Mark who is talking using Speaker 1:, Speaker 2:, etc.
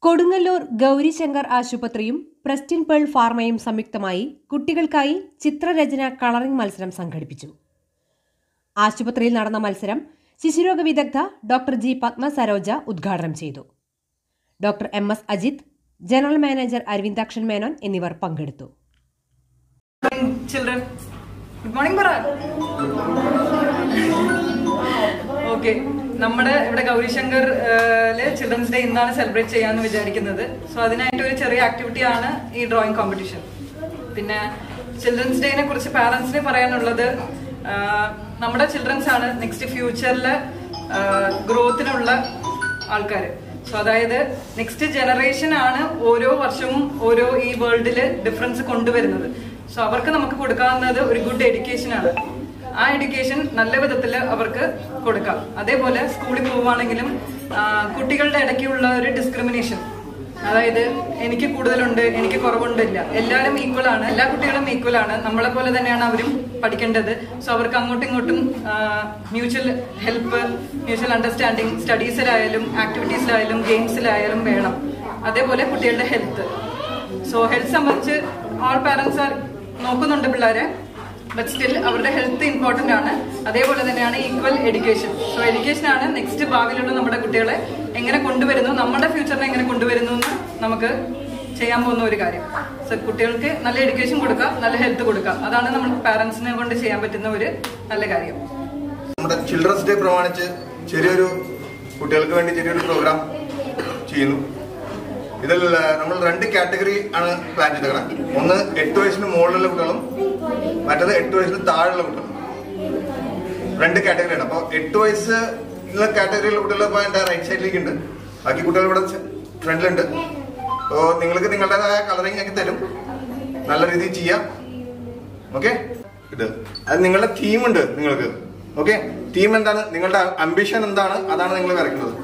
Speaker 1: കൊടുങ്ങല്ലൂർ ഗൗരിശങ്കർ ആശുപത്രിയും പ്രസ്റ്റിൻ പേൾ ഫാർമയും സംയുക്തമായി കുട്ടികൾക്കായി ചിത്രരചന കളറിംഗ് മത്സരം സംഘടിപ്പിച്ചു ആശുപത്രിയിൽ നടന്ന മത്സരം ശിശുരോഗ വിദഗ്ധ ഡോക്ടർ ജി പത്മ സരോജ ഉദ്ഘാടനം ചെയ്തു doctor M S Ajith general manager Aravindakshan Menon എന്നിവർ പങ്കെടുത്തു
Speaker 2: ചിൽഡ്രൻ ഗുഡ് മോർണിംഗ് പറ ഓക്കെ നമ്മുടെ ഇവിടെ ഗൗരിശങ്കറില് ചിൽഡ്രൻസ് ഡേ ഇന്നാണ് സെലിബ്രേറ്റ് ചെയ്യാന്ന് വിചാരിക്കുന്നത് സോ അതിനായിട്ട് ഒരു ചെറിയ ആക്ടിവിറ്റി ആണ് ഈ ഡ്രോയിങ് കോമ്പറ്റീഷൻ പിന്നെ ചിൽഡ്രൻസ് ഡേനെ കുറിച്ച് പാരന്റ്സിന് പറയാനുള്ളത് ആ, നമ്മുടെ ചിൽഡ്രൻസ് ആണ് നെക്സ്റ്റ് ഫ്യൂച്ചറിലെ ഗ്രോത്തിനുള്ള ആൾക്കാർ സോ അതായത് നെക്സ്റ്റ് ജനറേഷൻ ആണ് ഓരോ വർഷവും ഓരോ ഈ വേൾഡില് ഡിഫറൻസ് കൊണ്ടുവരുന്നത് സോ അവർക്ക് നമുക്ക് കൊടുക്കാവുന്നത് ഒരു ഗുഡ് എഡ്യൂക്കേഷൻ ആണ് ആ എഡ്യൂക്കേഷൻ നല്ല വിധത്തിൽ അവർക്ക് കൊടുക്കാം അതേപോലെ സ്കൂളിൽ പോവുകയാണെങ്കിലും ആ, കുട്ടികളുടെ ഇടയ്ക്കുള്ള ഒരു ഡിസ്ക്രിമിനേഷൻ അതായത് എനിക്ക് കൂടുതലുണ്ട് എനിക്ക് കുറവുണ്ടില്ല എല്ലാവരും ഈക്വൽ ആണ് എല്ലാ കുട്ടികളും ഈക്വൽ ആണ് നമ്മളെ പോലെ തന്നെയാണ് അവരും പഠിക്കേണ്ടത് സോ അവർക്ക് അങ്ങോട്ടും ഇങ്ങോട്ടും മ്യൂച്വൽ ഹെൽപ്പ് മ്യൂച്വൽ അണ്ടർസ്റ്റാൻഡിങ് സ്റ്റഡീസിലായാലും ആക്ടിവിറ്റീസിലായാലും ഗെയിംസിലായാലും വേണം അതേപോലെ കുട്ടികളുടെ ഹെൽത്ത് സോ ഹെൽത്ത് സംബന്ധിച്ച് ഓൾ പാരന്റ്സ് ആർ നോക്കുന്നുണ്ട് പിള്ളേരെ ബട്ട് സ്റ്റിൽ അവരുടെ ഹെൽത്ത് ഇമ്പോർട്ടന്റ് ആണ് അതേപോലെ തന്നെയാണ് ഈക്വൽ എഡ്യൂക്കേഷൻ സോ എഡ്യൂക്കേഷൻ ആണ് നെക്സ്റ്റ് ഭാവിയിലുള്ള നമ്മുടെ കുട്ടികളെ എങ്ങനെ കൊണ്ടുവരുന്നു നമ്മുടെ ഫ്യൂച്ചറിനെ എങ്ങനെ കൊണ്ടുവരുന്നു എന്ന് നമുക്ക് ചെയ്യാൻ പോകുന്ന ഒരു കാര്യം സോ കുട്ടികൾക്ക് നല്ല എഡ്യൂക്കേഷൻ കൊടുക്കുക നല്ല ഹെൽത്ത് കൊടുക്കുക അതാണ് നമ്മൾ പാരന്റ്സിനെ കൊണ്ട് ചെയ്യാൻ പറ്റുന്ന ഒരു നല്ല കാര്യം
Speaker 3: നമ്മുടെ ചിൽഡ്രൻസ് ഡേ പ്രമാണിച്ച് ചെറിയൊരു കുട്ടികൾക്ക് വേണ്ടി ചെറിയൊരു പ്രോഗ്രാം ചെയ്യുന്നു ഇതിൽ നമ്മൾ രണ്ട് കാറ്റഗറി ആണ് പ്ലാൻ ചെയ്തേക്കണം ഒന്ന് എട്ട് വയസ്സിന് മുകളിലുള്ള കുട്ടികളും മറ്റത് എട്ട് വയസ്സിന് താഴെയുള്ള കുട്ടികളും രണ്ട് കാറ്റഗറിയാണ് അപ്പോൾ എട്ട് വയസ്സ് കാറ്റഗറിയിലുള്ള കുട്ടികൾ ഇപ്പോൾ എൻ്റെ റൈറ്റ് സൈഡിലേക്ക് ഉണ്ട് ബാക്കി കുട്ടികൾ ഇവിടെ ഫ്രണ്ടിലുണ്ട് അപ്പോൾ നിങ്ങൾക്ക് നിങ്ങളുടേതായ കളറിംഗ് ഒക്കെ തരും നല്ല രീതിയിൽ ചെയ്യാം ഓക്കെ ഇത് അത് നിങ്ങളുടെ തീം ഉണ്ട് നിങ്ങൾക്ക് ഓക്കെ തീം എന്താണ് നിങ്ങളുടെ അംബിഷൻ എന്താണ് അതാണ് നിങ്ങൾ വരയ്ക്കുന്നത്